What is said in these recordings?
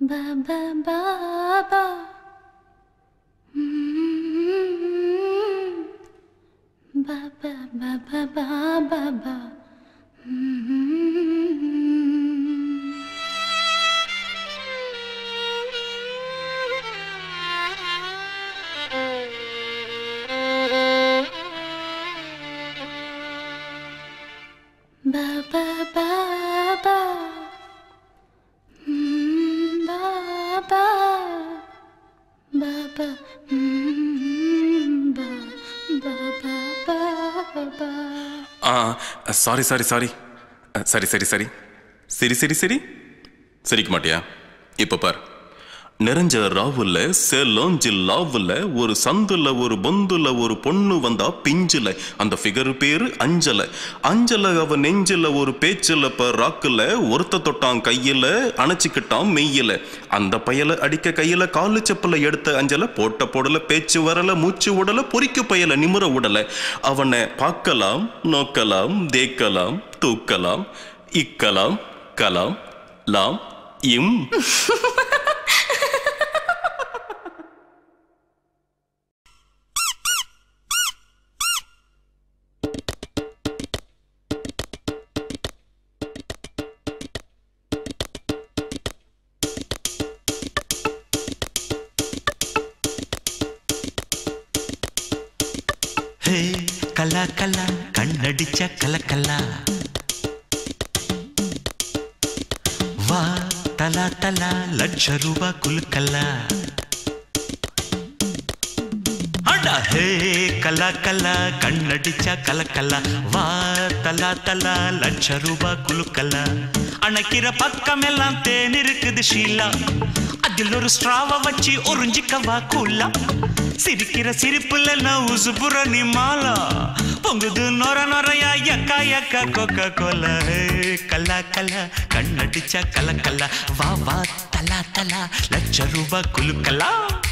ba ba ba ba. Mm. Ba ba ba ba ba ba ba. Mm. Ba ba ba ba. Mm, ba ba. Ba ba. Mm, ba ba ba ba ba. ஆ sorry sorry sorry சரி சரி சரி சரி சரி சரி சிரிக்க மாட்டியா இப்ப பார் நிறைஞ்ச ராவுல சேலம் ஜில்லாவுல ஒரு சந்துல ஒரு பொந்துல ஒரு பொண்ணு வந்தா பிஞ்சுல அந்த ஃபிகர் பேரு அஞ்சல அஞ்சல அவ நெஞ்சில ஒரு பேச்சுல ப ராக்குல ஒருத்த தொட்டான் கையில அணைச்சிக்கிட்டான் மெய்யில அந்த பயல அடிக்க கையில காலு செப்பல எடுத்த அஞ்சல போட்ட போடல பேச்சு வரல மூச்சு உடல பொறிக்கு பயல நிமிர உடல அவனை பார்க்கலாம் நோக்கலாம் தேக்கலாம் தூக்கலாம் இக்கலாம் கலாம் லாம் இம் ஹே கலா கலா கண்ணடிச்ச கலக்கலா வா தலா தலா லட்ச ரூபா குலுக்கல்லா அடா ஹே கலா கலா கண்ணடிச்ச கலக்கல்லா வா தலா தலா லட்ச ரூபா குலுக்கல்லா அணைக்கிற பக்கம் எல்லாம் தேன் இருக்குது ஷீலா அதில் ஒரு ஸ்ட்ராவ வச்சு உறிஞ்சிக்கவா கூலா சிரிக்கிற சிரிப்புல நான் உசுப்புற நீ மாலா பொங்குது நொர நொறையா யக்கா யக்கா கொக்க கொல கல்லா கல்லா கண்ணடிச்சா கல கல்லா வா வா தலா தலா லட்ச ரூபா குலுக்கலா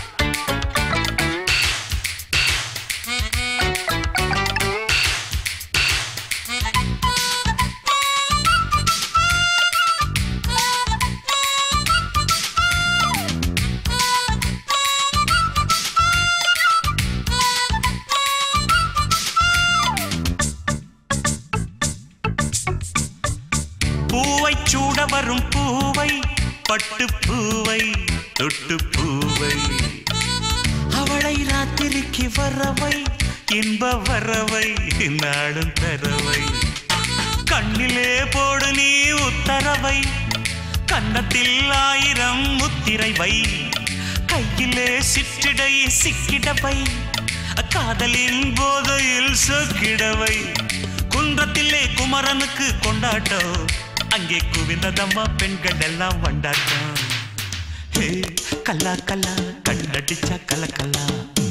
பூவை சூட வரும் பூவை பட்டு பூவை தொட்டு பூவை அவளை ராத்திரிக்கு வரவை இன்ப வரவை நாடும் தரவை கண்ணிலே போடு நீ உத்தரவை கன்னத்தில் ஆயிரம் முத்திரை வை கையிலே சிற்றிடை சிக்கிடவை காதலின் போதையில் சொக்கிடவை குன்றத்திலே குமரனுக்கு கொண்டாட்டம் அங்கே குவிந்ததம்மா பெண்கள் எல்லாம் வண்டாட்டம் ஹே கல்லா கல்லா கண்ணடிச்சா கல கல்லா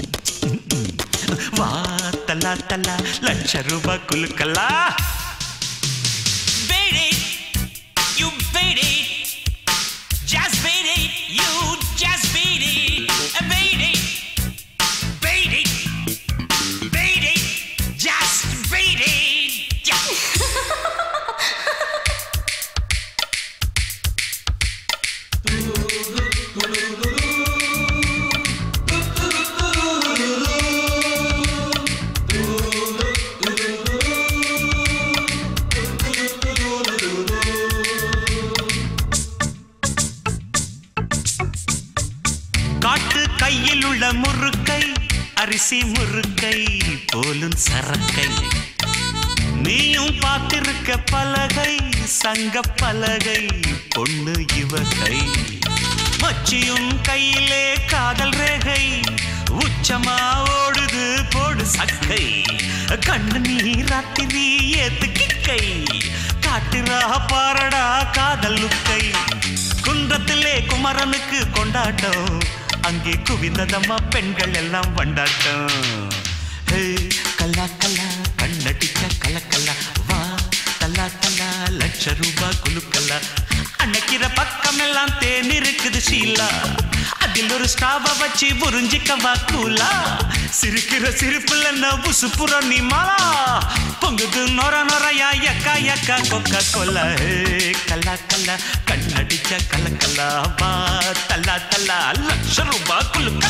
வா தலா தலா லட்ச ரூபா குலுக்கலா Beat it, you beat it. Just beat it, you just beat it. Beat it, beat it, beat it, just beat it. காட்டு கையில் உள்ள முறுக்கை அரிசி முறுக்கை போலும் சரக்கை நீயும் பார்த்திருக்க பலகை சங்க பலகை பொண்ணு இவகை மச்சியும் கையிலே காதல் ரேகை உச்சமா ஓடுது போடு சக்கை கண்ணு நீ ராத்திரி ஏத்து கிக்கை காட்டுறா பாரடா காதல் லுக்கை குன்றத்திலே குமரனுக்கு கொண்டாட்டம் அங்கே குவிந்ததம்மா பெண்கள் எல்லாம் வண்டாட்டம் ஹே கல்லா கல்லா கண்ணடிச்ச கலக்கல்லா வா தல்லா தல்லா லட்ச ரூபா குலுக்கல்லா அன்னைக்கிற பக்கம் எல்லாம் தேன் இருக்குது ஷீலா அது அதில் ஒரு ஸ்டாவ வச்சு புரிஞ்சிக்கவா கூலா சிரிக்கிற சிரிப்புல நவ்வு சுப்புற நீ மாலா பொங்குது நொர நொறையா எக்கா எக்கா கொக்கா கொல்ல கல்லா கல்லா கண்ணடிச்ச கல கல்லா வா தல்லா தல்லா லட்ச ரூபா குலுக்கலா